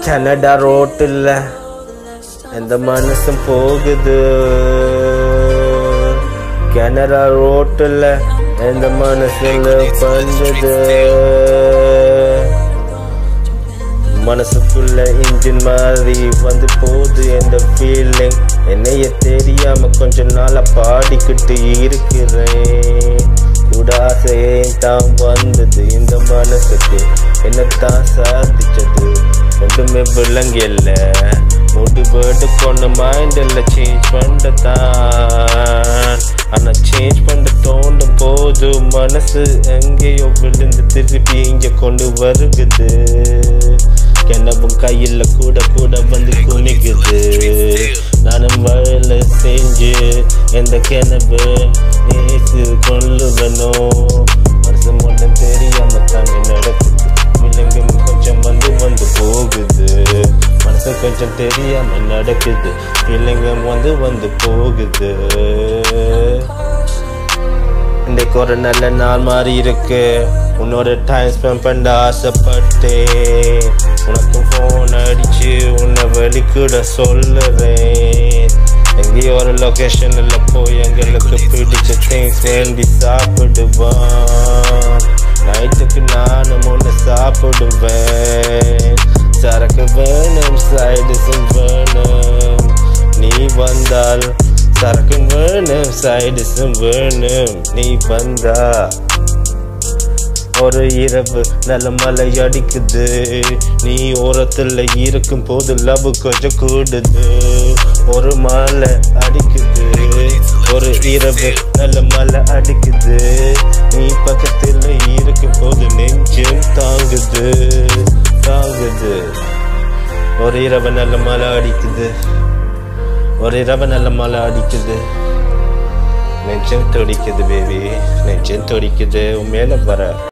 Canada ரோட்டில் எந்த மனசும் போகுது கனடா ரோட்டில் எந்த மனசுல பண்ணுது மனசுக்குள்ள இன்ஜின் மாதிரி வந்து போகுது என்ற ஃபீலிங் என்னைய தெரியாம கொஞ்ச நாளா பாடிக்கிட்டு இருக்கிறேன் கூட ஆசையே தான் வந்தது இந்த மனசுக்கு என்னத்தான் சாதிச்சது ஒன்றுமே விளங்கல முடிவேடு கொண்டு மைண்டில் சேஞ்ச் பண்ணதான் ஆனா சேஞ்ச் பண்ண தோண்டும் போது மனசு எங்கேயோ விழுந்து திருப்பி இங்க கொண்டு வருகுது கிணவும் கையில் கூட கூட வந்து குனிக்குது நானும் வேலை செஞ்சு எந்த கிணவு நேசு கொள்ளுவனோ மனசு மட்டும் தெரியாம தானே நடக்குது விலங்கும் கொஞ்சம் வந்து வந்து போகுது மனசு கொஞ்சம் தெரியாம நடக்குது விலங்கம் வந்து வந்து போகுது இன்றைக்கு ஒரு நல்ல நாள் மாதிரி இருக்கு உன்னோட டைம் ஸ்பெண்ட் பண்ண ஆசைப்பட்டேன் உனக்கும் ஃபோன் அடிச்சு உன்னை வெளிக்கூட சொல்லுறேன் எங்கேயோ ஒரு லொக்கேஷனில் போய் எங்களுக்கு பிடிச்ச திங்ஸ் வேண்டி சாப்பிடுவான் நைட்டுக்கு நானும் ஒன்று சாப்பிடுவேன் சரக்கு வேணும் சைடுஸும் வேணும் நீ வந்தால் சரக்கும் வேணும் சைடுஸும் வேணும் நீ வந்தா ஒரு இரவு நல்ல மழை அடிக்குது நீ ஓரத்துல இருக்கும் போது லவ் கொஞ்சம் கூடுது ஒரு மழை அடிக்குது ஒரு இரவு நல்ல மழை அடிக்குது நீ பக்கத்துல இருக்கும் போது நெஞ்சம் தாங்குது தாங்குது ஒரு இரவு நல்ல மழை அடிக்குது ஒரு இரவு நல்ல மழை அடிக்குது நெஞ்சம் துடிக்குது பேபி நெஞ்சம் துடிக்குது உன் மேல வர